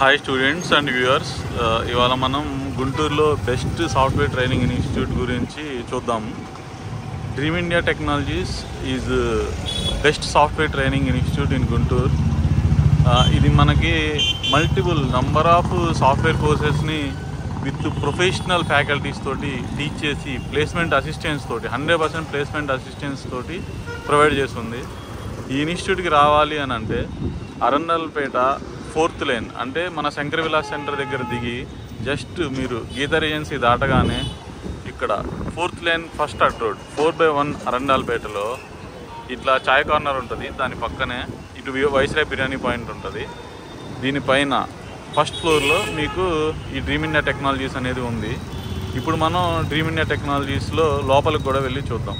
hi students and viewers ఇవాళ మనం గుంటూరులో బెస్ట్ సాఫ్ట్వేర్ ట్రైనింగ్ ఇన్స్టిట్యూట్ గురించి చూద్దాం dream India technologies is best software training institute in Guntur ఇది మనకి మల్టిపుల్ నంబర్ ఆఫ్ సాఫ్ట్వేర్ కోర్సెస్ని విత్ ప్రొఫెషనల్ ఫ్యాకల్టీస్ తోటి టీచ్ చేసి ప్లేస్మెంట్ అసిస్టెన్స్ తోటి హండ్రెడ్ పర్సెంట్ ప్లేస్మెంట్ అసిస్టెన్స్ తోటి ప్రొవైడ్ చేస్తుంది ఈ ఇన్స్టిట్యూట్కి రావాలి అని అంటే అరండల్పేట ఫోర్త్ లైన్ అంటే మన శంకర విలాస్ సెంటర్ దగ్గర దిగి జస్ట్ మీరు గీతా ఏజెన్సీ దాటగానే ఇక్కడ fourth line first at road four by one అరండాల్పేటలో ఇట్లా చాయ్ కార్నర్ ఉంటుంది దాని పక్కనే ఇటు వైస్రాయ్ బిర్యానీ పాయింట్ ఉంటుంది దీనిపైన ఫస్ట్ ఫ్లోర్లో మీకు ఈ డ్రీమ్ ఇండియా టెక్నాలజీస్ అనేది ఉంది ఇప్పుడు మనం డ్రీమ్ ఇండియా టెక్నాలజీస్లో లోపలికి కూడా వెళ్ళి చూద్దాం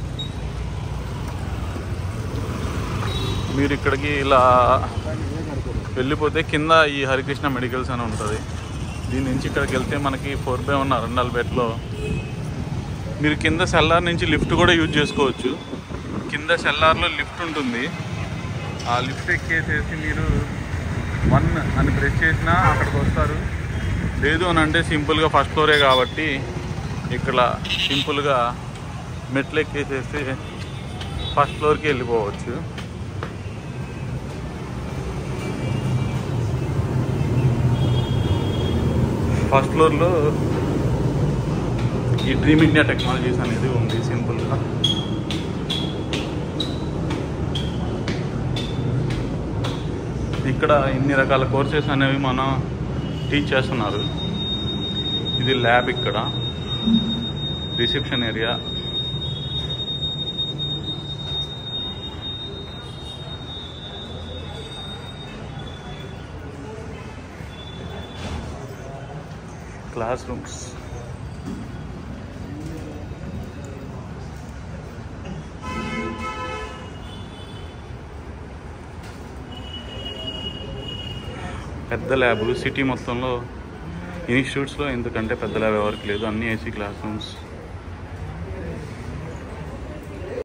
మీరు ఇక్కడికి ఇలా వెళ్ళిపోతే కింద ఈ హరికృష్ణ మెడికల్స్ అని ఉంటుంది దీని నుంచి ఇక్కడికి వెళ్తే మనకి ఫోర్ బై వన్ అరండాల్పేటలో మీరు కింద సెల్లార్ నుంచి లిఫ్ట్ కూడా యూజ్ చేసుకోవచ్చు కింద సెల్లార్లో లిఫ్ట్ ఉంటుంది ఆ లిఫ్ట్ ఎక్కేసేసి మీరు వన్ అని ప్రెస్ చేసినా అక్కడికి వస్తారు లేదు అని అంటే సింపుల్గా ఫస్ట్ ఫ్లోరే కాబట్టి ఇక్కడ సింపుల్గా మెట్లు ఎక్కేసేసి ఫస్ట్ ఫ్లోర్కి వెళ్ళిపోవచ్చు ఫస్ట్ ఫ్లోర్లో ఈ డ్రీమ్ ఇండియా టెక్నాలజీస్ అనేది ఉంది సింపుల్గా ఇక్కడ ఇన్ని రకాల కోర్సెస్ అనేవి మనం టీచ్ చేస్తున్నారు ఇది ల్యాబ్ ఇక్కడ రిసెప్షన్ ఏరియా క్లాస్ రూమ్స్ పెద్ద ల్యాబ్ సిటీ మొత్తంలో ఇన్స్టిట్యూట్స్లో ఎందుకంటే పెద్ద ల్యాబ్ ఎవరికి లేదు అన్ని ఏసీ క్లాస్ రూమ్స్